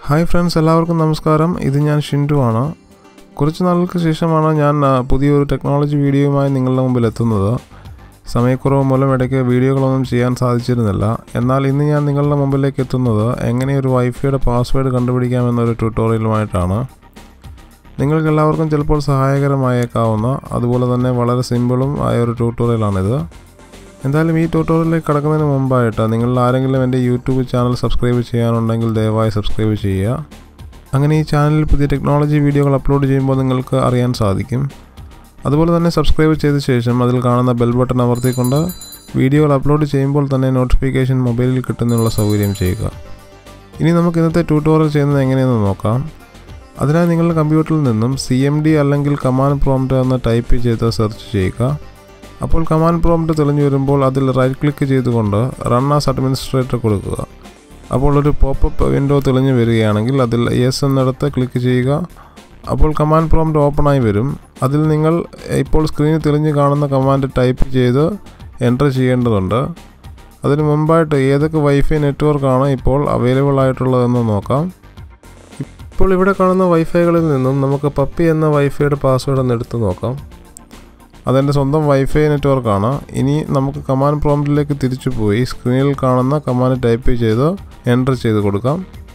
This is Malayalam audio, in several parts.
ഹായ് ഫ്രണ്ട്സ് എല്ലാവർക്കും നമസ്കാരം ഇത് ഞാൻ ഷിൻഡു ആണ് കുറച്ച് നാളുകൾക്ക് ശേഷമാണ് ഞാൻ ആ, പുതിയൊരു ടെക്നോളജി വീഡിയോയുമായി നിങ്ങളുടെ മുമ്പിൽ എത്തുന്നത് സമയക്കുറവ് മൂലം ഇടയ്ക്ക് വീഡിയോകളൊന്നും ചെയ്യാൻ സാധിച്ചിരുന്നില്ല എന്നാൽ ഇന്ന് ഞാൻ നിങ്ങളുടെ മുമ്പിലേക്ക് എത്തുന്നത് എങ്ങനെ ഒരു വൈഫൈയുടെ പാസ്വേഡ് കണ്ടുപിടിക്കാമെന്നൊരു ട്യൂട്ടോറിയലുമായിട്ടാണ് നിങ്ങൾക്ക് എല്ലാവർക്കും ചിലപ്പോൾ സഹായകരമായേക്കാവുന്ന അതുപോലെ തന്നെ വളരെ സിമ്പിളും ആയ ഒരു ട്യൂട്ടോറിയലാണിത് എന്തായാലും ഈ ട്യൂട്ടോറിയലിലേക്ക് കടക്കുന്നതിന് മുമ്പായിട്ട് നിങ്ങൾ ആരെങ്കിലും എൻ്റെ യൂട്യൂബ് ചാനൽ സബ്സ്ക്രൈബ് ചെയ്യാനുണ്ടെങ്കിൽ ദയവായി സബ്സ്ക്രൈബ് ചെയ്യുക അങ്ങനെ ഈ ചാനലിൽ പുതിയ ടെക്നോളജി വീഡിയോകൾ അപ്ലോഡ് ചെയ്യുമ്പോൾ നിങ്ങൾക്ക് അറിയാൻ സാധിക്കും അതുപോലെ തന്നെ സബ്സ്ക്രൈബ് ചെയ്ത ശേഷം അതിൽ കാണുന്ന ബെൽ ബട്ടൺ അമർത്തിക്കൊണ്ട് വീഡിയോകൾ അപ്ലോഡ് ചെയ്യുമ്പോൾ തന്നെ നോട്ടിഫിക്കേഷൻ മൊബൈലിൽ കിട്ടുന്നതിനുള്ള സൗകര്യം ചെയ്യുക ഇനി നമുക്ക് ഇന്നത്തെ ട്യൂട്ടോറിയൽ ചെയ്യുന്നത് എങ്ങനെയെന്ന് നോക്കാം അതിനായി നിങ്ങളുടെ കമ്പ്യൂട്ടറിൽ നിന്നും സി എം ഡി അല്ലെങ്കിൽ കമാൻഡ് പ്രോംപ്റ്റ് എന്ന് ടൈപ്പ് ചെയ്ത് സെർച്ച് ചെയ്യുക അപ്പോൾ കമാൻഡ് പ്രോംപ്റ്റ് തെളിഞ്ഞു വരുമ്പോൾ അതിൽ റൈറ്റ് ക്ലിക്ക് ചെയ്തുകൊണ്ട് റൺ ആസ് അഡ്മിനിസ്ട്രേറ്റർ കൊടുക്കുക അപ്പോൾ ഒരു പോപ്പപ്പ് വിൻഡോ തെളിഞ്ഞു വരികയാണെങ്കിൽ അതിൽ യെസ് എന്നിടത്ത് ക്ലിക്ക് ചെയ്യുക അപ്പോൾ കമാൻഡ് പ്രോംപ്റ്റ് ഓപ്പണായി വരും അതിൽ നിങ്ങൾ ഇപ്പോൾ സ്ക്രീനിൽ തെളിഞ്ഞു കാണുന്ന കമാൻഡ് ടൈപ്പ് ചെയ്ത് എൻ്റർ ചെയ്യേണ്ടതുണ്ട് അതിന് മുമ്പായിട്ട് ഏതൊക്കെ വൈഫൈ നെറ്റ്വർക്കാണ് ഇപ്പോൾ അവൈലബിൾ ആയിട്ടുള്ളതെന്ന് നോക്കാം ഇപ്പോൾ ഇവിടെ കാണുന്ന വൈഫൈകളിൽ നിന്നും നമുക്ക് പപ്പി എന്ന വൈഫൈയുടെ പാസ്വേഡ് ഒന്ന് എടുത്ത് നോക്കാം അതെൻ്റെ സ്വന്തം വൈഫൈ നെറ്റ്വർക്കാണ് ഇനി നമുക്ക് കമാൻഡ് പ്രോംപ്റ്റിലേക്ക് തിരിച്ചു പോയി സ്ക്രീനിൽ കാണുന്ന കമാൻഡ് ടൈപ്പ് ചെയ്ത് എൻ്റർ ചെയ്ത് കൊടുക്കാം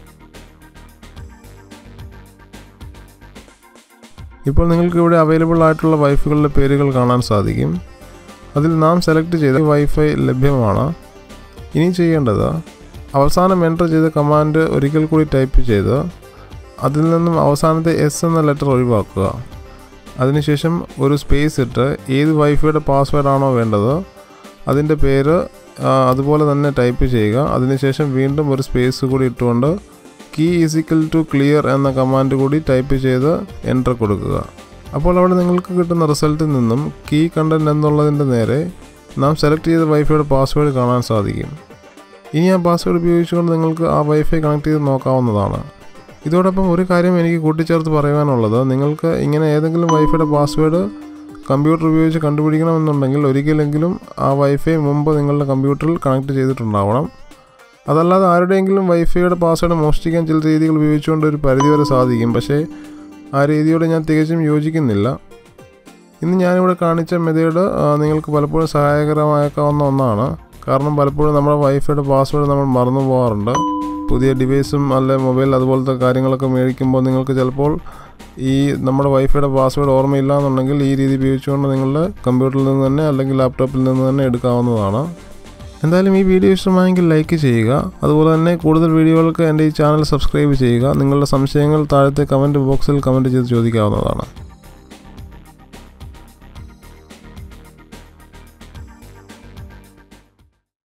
ഇപ്പോൾ നിങ്ങൾക്ക് ഇവിടെ അവൈലബിൾ ആയിട്ടുള്ള വൈഫൈകളുടെ പേരുകൾ കാണാൻ സാധിക്കും അതിൽ നാം സെലക്ട് ചെയ്ത വൈഫൈ ലഭ്യമാണ് ഇനി ചെയ്യേണ്ടത് അവസാനം എൻ്റർ ചെയ്ത കമാൻഡ് ഒരിക്കൽ കൂടി ടൈപ്പ് ചെയ്ത് അതിൽ നിന്നും അവസാനത്തെ എസ് എന്ന ലെറ്റർ ഒഴിവാക്കുക അതിനുശേഷം ഒരു സ്പേസ് ഇട്ട് ഏത് വൈഫൈയുടെ പാസ്വേഡ് ആണോ വേണ്ടത് അതിൻ്റെ പേര് ആ, അതുപോലെ തന്നെ ടൈപ്പ് ചെയ്യുക അതിനുശേഷം വീണ്ടും ഒരു സ്പേസ് കൂടി ഇട്ടുകൊണ്ട് കീ ഈസിക്കൽ ടു ക്ലിയർ എന്ന കമാൻഡ് കൂടി ടൈപ്പ് ചെയ്ത് എൻ്റർ കൊടുക്കുക അപ്പോൾ അവിടെ നിങ്ങൾക്ക് കിട്ടുന്ന റിസൾട്ടിൽ നിന്നും കീ കണ്ടൻറ് എന്നുള്ളതിൻ്റെ നേരെ നാം സെലക്ട് ചെയ്ത വൈഫൈയുടെ പാസ്വേഡ് കാണാൻ സാധിക്കും ഇനി ആ പാസ്വേഡ് ഉപയോഗിച്ചുകൊണ്ട് നിങ്ങൾക്ക് ആ വൈഫൈ കണക്ട് ചെയ്ത് നോക്കാവുന്നതാണ് ഇതോടൊപ്പം ഒരു കാര്യം എനിക്ക് കൂട്ടിച്ചേർത്ത് പറയുവാനുള്ളത് നിങ്ങൾക്ക് ഇങ്ങനെ ഏതെങ്കിലും വൈഫൈയുടെ പാസ്വേഡ് കമ്പ്യൂട്ടർ ഉപയോഗിച്ച് കണ്ടുപിടിക്കണമെന്നുണ്ടെങ്കിൽ ഒരിക്കലെങ്കിലും ആ വൈഫൈ മുമ്പ് നിങ്ങളുടെ കമ്പ്യൂട്ടറിൽ കണക്ട് ചെയ്തിട്ടുണ്ടാവണം അതല്ലാതെ ആരുടെയെങ്കിലും വൈഫൈയുടെ പാസ്വേഡ് മോഷ്ടിക്കാൻ ചില രീതികൾ ഉപയോഗിച്ചുകൊണ്ട് ഒരു പരിധിവരെ സാധിക്കും പക്ഷേ ആ രീതിയോട് ഞാൻ തികച്ചും യോജിക്കുന്നില്ല ഇന്ന് ഞാനിവിടെ കാണിച്ച മെത്തേഡ് നിങ്ങൾക്ക് പലപ്പോഴും സഹായകരമായേക്കാവുന്ന ഒന്നാണ് കാരണം പലപ്പോഴും നമ്മുടെ വൈഫൈയുടെ പാസ്വേഡ് നമ്മൾ മറന്നു പോകാറുണ്ട് പുതിയ ഡിവൈസും അല്ലെ മൊബൈൽ അതുപോലത്തെ കാര്യങ്ങളൊക്കെ മേടിക്കുമ്പോൾ നിങ്ങൾക്ക് ചിലപ്പോൾ ഈ നമ്മുടെ വൈഫൈയുടെ പാസ്വേഡ് ഓർമ്മയില്ല എന്നുണ്ടെങ്കിൽ ഈ രീതി ഉപയോഗിച്ചുകൊണ്ട് നിങ്ങളുടെ കമ്പ്യൂട്ടറിൽ നിന്ന് തന്നെ അല്ലെങ്കിൽ ലാപ്ടോപ്പിൽ നിന്ന് തന്നെ എടുക്കാവുന്നതാണ് എന്തായാലും ഈ വീഡിയോ ഇഷ്ടമായെങ്കിൽ ലൈക്ക് ചെയ്യുക അതുപോലെ തന്നെ കൂടുതൽ വീഡിയോകൾക്ക് എൻ്റെ ഈ ചാനൽ സബ്സ്ക്രൈബ് ചെയ്യുക നിങ്ങളുടെ സംശയങ്ങൾ താഴത്തെ കമൻറ്റ് ബോക്സിൽ കമൻറ്റ് ചെയ്ത് ചോദിക്കാവുന്നതാണ്